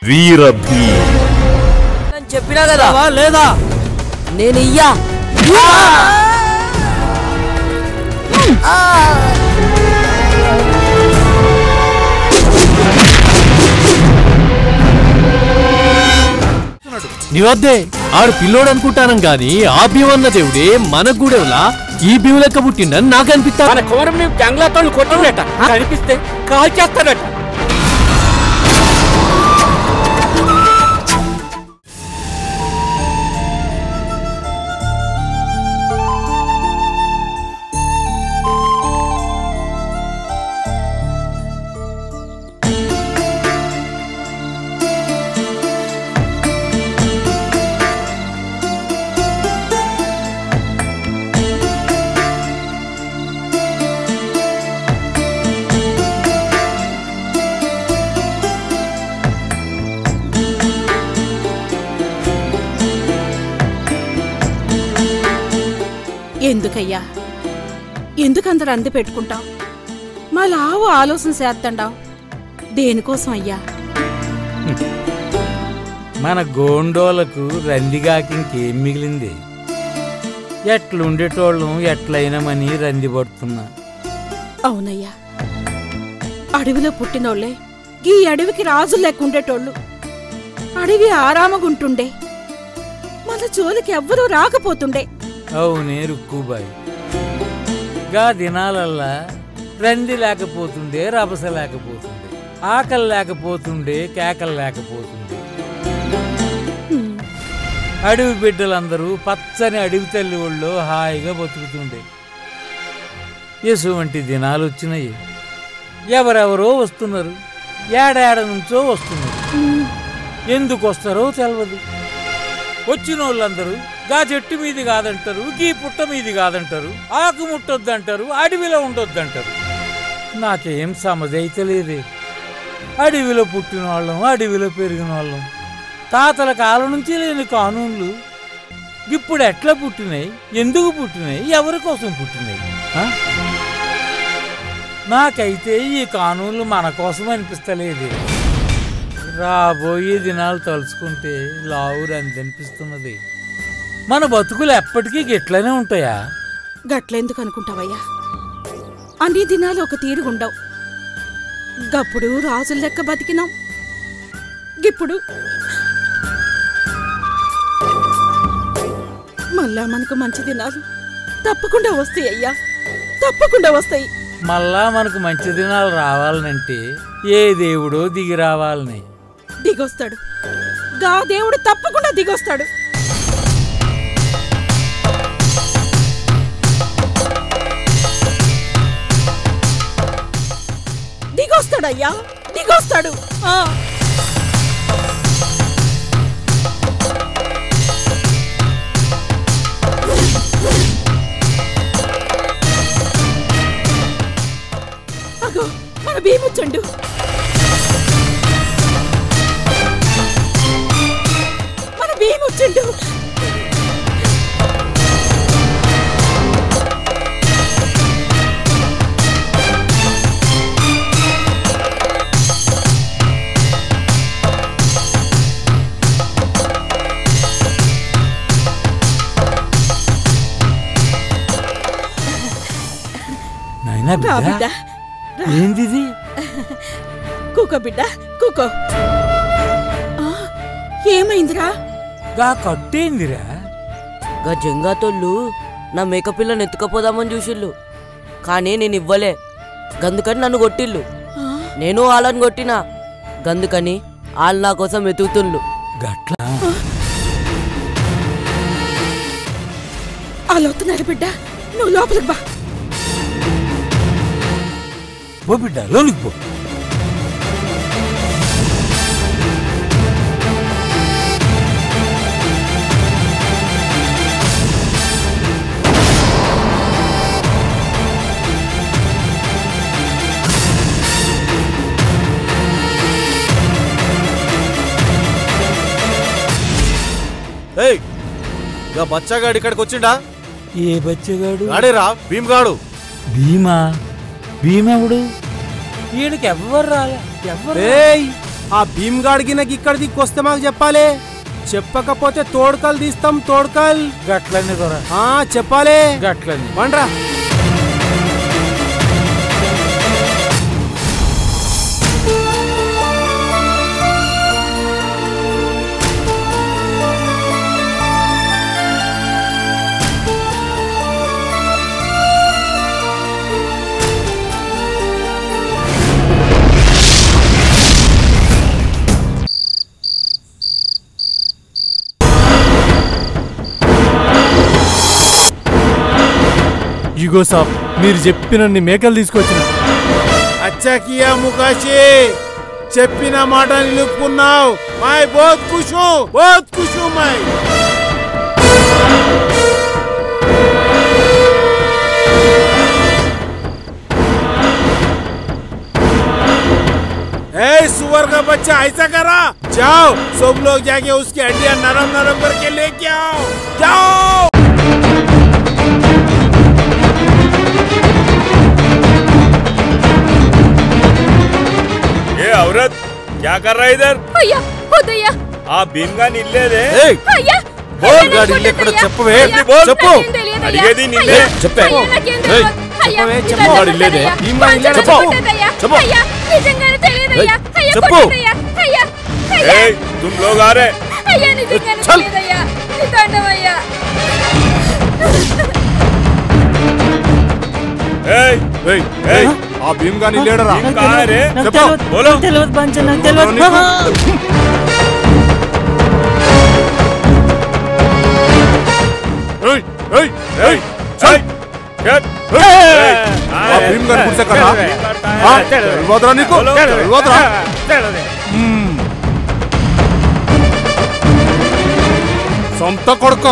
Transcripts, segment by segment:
వీరభీ నేను చెప్పినా కదా వా లేదా నేను ఇయ్యా నీ వద్దే ఆడు పిల్లోడు అనుకుంటానం గాని ఆ భీమన్న దేవుడే మన గూడెవలా ఈ భీము లెక్క పుట్టిండని నాకు అనిపిస్తా మన కుమరం జంగ్లాతో కొట్టడట కనిపిస్తే కాల్ చేస్తాడట ఎందుకయ్యా ఎందుకందరు అంది పెట్టుకుంటావు మా లావు ఆలోచన చేస్తండావు దేనికోసం అయ్యా మన గోండోలకు రందిగాకి ఇంకేం మిగిలింది ఎట్లుండేటోళ్ళం ఎట్లయినామని రంది పడుతున్నా అవునయ్యా అడవిలో పుట్టినోళ్లే ఈ అడవికి రాజు లెక్కుండేటోళ్ళు అడవి ఆరామగుంటుండే మన జోలికి ఎవ్వరూ రాకపోతుండే అవునే రుక్కుబాయి గా దినాలల్లా రంది లేకపోతుండే రభస లేకపోతుండే ఆకలి లేకపోతుండే కేకలు లేకపోతుండే హ్మ్. అడవి బిడ్డలందరూ పచ్చని అడవి తల్లి ఒళ్ళో హాయిగా బతుకుతుండే ఎటువంటి దినాలు వచ్చినాయి ఎవరెవరో వస్తున్నారు ఏడాడ నుంచో వస్తున్నారు ఎందుకు వస్తారో తెలియదు వచ్చిన వాళ్ళందరూ గా చెట్టు మీది కాదంటారు గీ పుట్ట మీది కాదంటారు ఆకు ముట్టొద్దంటారు అడవిలో ఉండొద్దంటారు నాకేం సమజైతలేదే అడవిలో పుట్టిన వాళ్ళం అడవిలో పెరిగిన వాళ్ళం తాతల కాలం నుంచి లేని కానూన్లు ఇప్పుడు ఎట్లా పుట్టినాయి ఎందుకు పుట్టినాయి ఎవరి కోసం పుట్టినాయి ఆ? నాకైతే ఈ కానూన్లు మన కోసం అనిపిస్తలేదు రాబోయే దినాలు తలుచుకుంటే లావురు అనిపిస్తున్నది మన బతుకులు ఎప్పటికీ గిట్లనే ఉంటాయా గట్లెందుకు అనుకుంటావయ్యా అన్ని దినాలు ఒక తీరుగుండవు గప్పుడు రాజుల లెక్క బతికినాం గిప్పుడు మళ్ళా మనకు మంచి దినాలు తప్పకుండా వస్తాయి అయ్యా తప్పకుండా వస్తాయి మళ్ళా మనకు మంచి దినాలు రావాలనంటే ఏ దేవుడో దిగి రావాలని దిగొస్తాడు గా దేవుడు తప్పకుండా దిగొస్తాడు దిగొస్తాడయ్యా దిగొస్తాడు ఆ అగో మన భీముచ్చండు మన భీముచ్చండు నాయనా రా బిడ్డ బిడ్డ ఏందిది కూకో బిడ్డ కూకో ఆ, ఏమైందిరా గా కట్టేందిరా గా జంగాతోళ్ళు నా మేకపిల్లని ఎత్తుకపోదామని చూసిళ్ళు కానీ నేను ఇవ్వలే గందుకని నన్ను కొట్టిళ్ళు ఆ, నేను వాళ్ళని కొట్టినా గందుకని వాళ్ళు నా కోసం వెతుకుతుండ్లు గట్ల వాళ్ళు వస్తున్నారు బిడ్డ నువ్వు లోపలికి బా పో బిడ్డ లోనికి పో ఏయ్ గా బచ్చాగాడు ఇక్కడికి వచ్చిండా ఏ బచ్చగాడు గాడేరా భీమ్గాడు భీమా భీమెవడు ఈయనకి ఎవ్వరు రాలే ఎవ్వరు ఏయ్ ఆ భీమ్గాడికి నాకు ఇక్కడ దిక్కొస్తే మాకు చెప్పాలి చెప్పకపోతే తోడుకలు తీస్తాం తోడుకల్ గట్లని దొర ఆ చెప్పాలి గట్లని వండ్రా ఇగో సాబ్ మీరు చెప్పినన్ని మేకలు తీసుకొచ్చిన అచ్చా కియా ముకాషి చెప్పిన మాట నిలుపుకున్నావు మై బోత్ ఖుషు బోత్ ఖుషు మై ए सुअर का बच्चा ऐसा करा जाओ सब लोग जाके उसकी हड्डियां नरम नरम करके लेके आओ जाओ ఏ ఔరత్ क्या कर रहा है इधर అయ్యా వద్దయ్యా ఆ భీమ్గా నిల్లేదే ఏయ్ అయ్యా బోల్ గాడి ఇల్లు ఎక్కడో చెప్పవే ఏంటి బోల్? చెప్పు అడిగేది నిన్నే చెప్పే చెప్పవే, ఏయ్, చెప్పు. వాడు ఇల్లేదే. భీమ్గా ఇల్లేదే. చెప్పు. చెప్పు. నిజంగానే తెలియదయ్యా ఏయ్, అయ్యా చెప్పు. కొట్టద్దయ్యా అయ్యా అయ్యా ए तुम लोग आ रहे అయ్యా నిజంగానే చల్. తెలియదయ్యా నీ దండమయ్యా ए ఏయ్, ए ఆ భీమ్గాని లేడరా भीम कहाँ है रे చెప్పు बोलो తెలియదు బంచ నాకు తెలియదు. ఏయ్, ఏయ్, ए चल चल ఆ భీమ్గాని గుడిసె కదా ఆ, తెలియదురా నీకు बोलो। తెలియదురా సొంత కొడుకు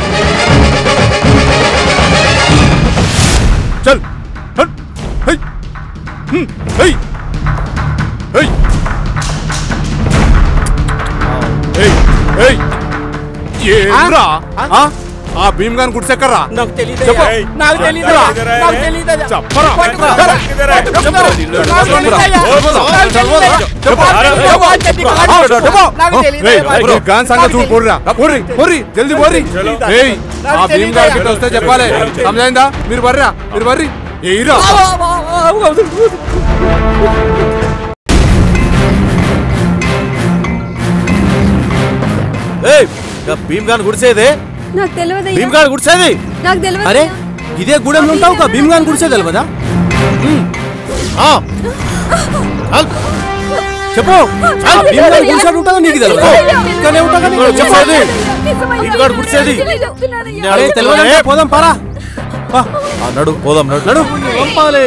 చల్ హట్, హై, హ్మ్, హై, హై. ఏయ్, ఏయ్, ఏంట్రా? ఆ? ఆ భీమ్ గాని గుడిసెక్కర్రా నాకు తెలియదు చెప్పు. ఏయ్, నాకు తెలీదురా. ఇద్దరా నాకు ఏ? తెలీదయ్యా. చెప్పరా. పట్టుకో. చెప్పరా. ఇద్దరా. చెప్పరా. చెప్పు. నాకు తెలీదయ్యా. చెప్పు. చెప్పు. చెప్పు. ఏయ్, ఈ గాన్ సంగతి చూడు, పోర్రా. పోర్రి, పోర్రి, జల్దీ పోర్రి. చలో. ఏయ్, ఆ భీమ్ గారి బిడ్డ వస్తే చెప్పాలి సమజైందా మీరు బర్రా మీరు బర్రి ఏయిరా ఏయ్ ఇక భీమ్ గాని గుడిసేదే నాకు తెలియదయ్యా భీమ్ గాని గుడిసేది నాకు తెలియదు అరే ఇదే గూడెంలో ఉంటావు కదా భీమ్ గాని గుడిసే తెలియదా ఆ. చల్. చెప్పు ఆ భీమ్ గాని గుడిసె ఉంటుందో నీకు తెలియదు ఇక్కడనే ఉంటావు కదా నీకు చెప్పేది. నిజమయ్యా. భీమ్ గాడు గుడిసేది. నిజమే చెప్తున్నానయ్యా. అరే తెలియదంటే పోదాం పారా పా. ఆ, నడు పోదాం నడు నడు పంపాలి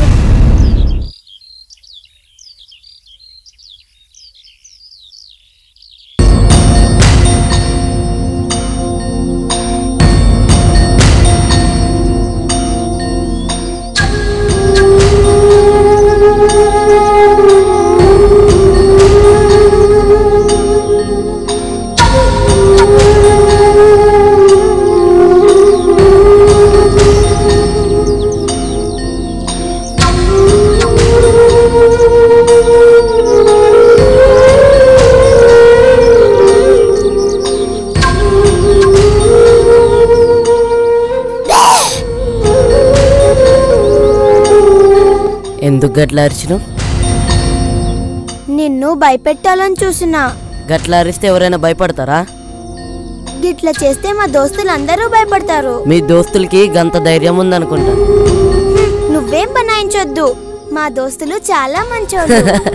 ఎందుకు గట్ల అరిచినావు నిన్ను భయపెట్టాలని చూసినా గట్ల అరిస్తే ఎవరైనా భయపడతారా గిట్ల చేస్తే మా దోస్తులు అందరూ భయపడతారు మీ దోస్తులకి గంత ధైర్యం ఉందనుకుంటా నువ్వేం బనాయించొద్దు మా దోస్తులు చాలా మంచోళ్ళు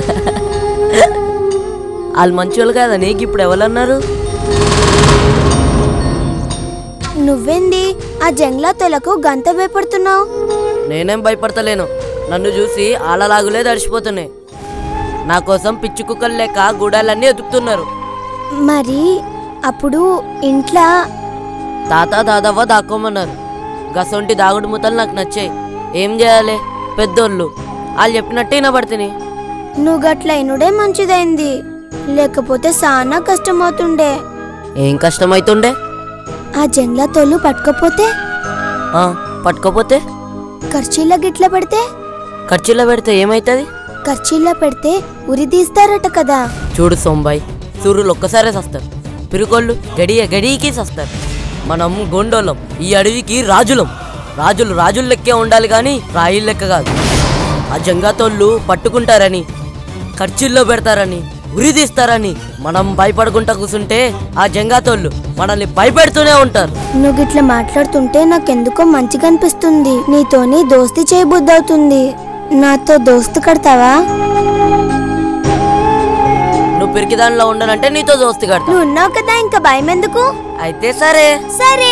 వాళ్ళు మంచోళ్ళు కదా నీకు ఇప్పుడు ఎవరన్నారు నువ్వేంది ఆ జంగ్లా తొలకు గంత భయపడుతున్నావు నేనేం భయపడతలేను నన్ను చూసి ఆలలాగులే దడిచిపోతున్నాయి నా కోసం పిచ్చి కుక్కలు లేక గూడాలన్నీ ఎదుగుతున్నారు మరి అప్పుడు ఇంట్లో తాత దాదవ్వ దాక్కోమన్నారు గసొంటి దాగుడు మూతలు నాకు నచ్చాయి ఏం చేయాలి పెద్దోళ్ళు వాళ్ళు చెప్పినట్టే వినబడుతుంది నువ్వు గట్ల ఇనుడే మంచిదైంది లేకపోతే సానా కష్టమవుతుండే ఏం కష్టమైతుండే ఆ జంగ్లా తోలు పట్టుకపోతే ఆ, పట్టుకోపోతే ఖర్చీల గిట్ల పెడితే ఖర్చులో పెడితే ఏమవుతుంది ఖర్చీల్లో పెడితే ఉరి తీస్తారట కదా చూడు సోంబాయ్ సూర్యులు ఒక్కసారే సస్తారు పిరుకోళ్ళు గడియ గడియకి సస్తారు మనం గొండోళ్ళం ఈ అడవికి రాజులం రాజులు రాజుల లెక్కే ఉండాలి కానీ రాయిల లెక్క కాదు ఆ జంగాతోళ్ళు పట్టుకుంటారని ఖర్చుల్లో పెడతారని ఉరి తీస్తారని మనం భయపడుకుంటా కూర్చుంటే ఆ జంగాతోళ్ళు మనల్ని భయపెడుతూనే ఉంటారు నువ్వు ఇట్లా మాట్లాడుతుంటే నాకెందుకో మంచిగా అనిపిస్తుంది నీతోని దోస్తి చేయబుద్దవుతుంది నాతో దోస్తు కడతావా నువ్వు పిరికి దానిలో ఉండనంటే నీతో దోస్తి కడతా నువ్వు ఉన్నావు కదా ఇంకా భయం ఎందుకు అయితే సరే సరే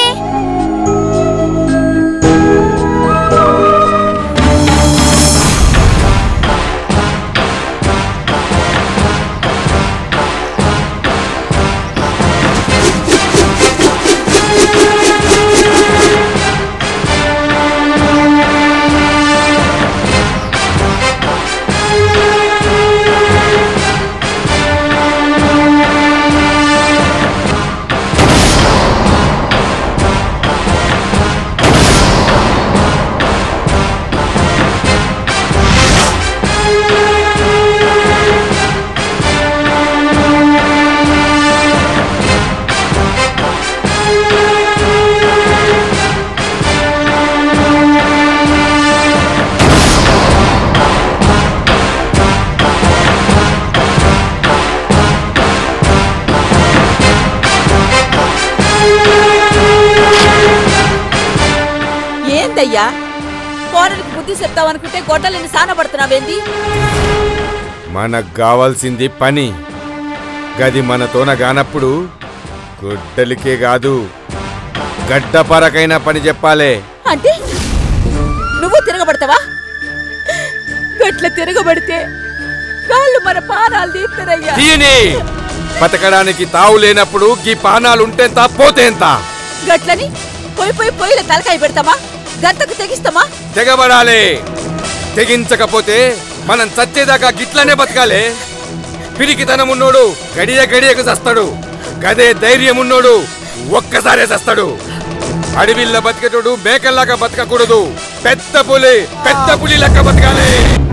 ఏందయ్యా కోడలికి బుద్ధి చెప్తావనుకుంటే గొడ్డలిని సానబడుతున్నావేంది మనకు కావాల్సింది పని గది మనతోన గానప్పుడు గుడ్డలికే కాదు గడ్డపరకైన పని చెప్పాలే అంటే నువ్వు తిరగబడతావా గట్ల తిరగబడితే కాళ్ళు మన పానాలు తీస్తారయ్యా తీయని బతకడానికి తావు లేనప్పుడు గీ పానాలుంటే ఎంత పోతే ఎంత గట్లని పోయి పోయి పొయ్యిల తలకాయ పెడతామా గంతకు తెగిస్తామా తెగబడాలి తెగించకపోతే మనం చచ్చేదాకా గిట్లనే బతకాలి పిరికితనం ఉన్నోడు గడియ గడియకు చస్తాడు గదే ధైర్యం ఉన్నోడు ఒక్కసారే చస్తాడు అడవిల్ల బతికేటోడు మేకల్లాగా బతకకూడదు పెద్ద పులి పెద్ద పులి లెక్క బతకాలి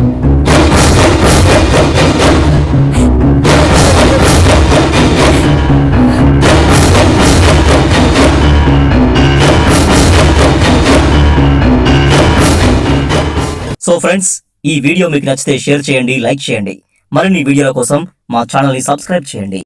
సో ఫ్రెండ్స్ ఈ వీడియో మీకు నచ్చితే షేర్ చేయండి లైక్ చేయండి మరిన్ని వీడియోల కోసం మా ఛానల్ ని సబ్స్క్రైబ్ చేయండి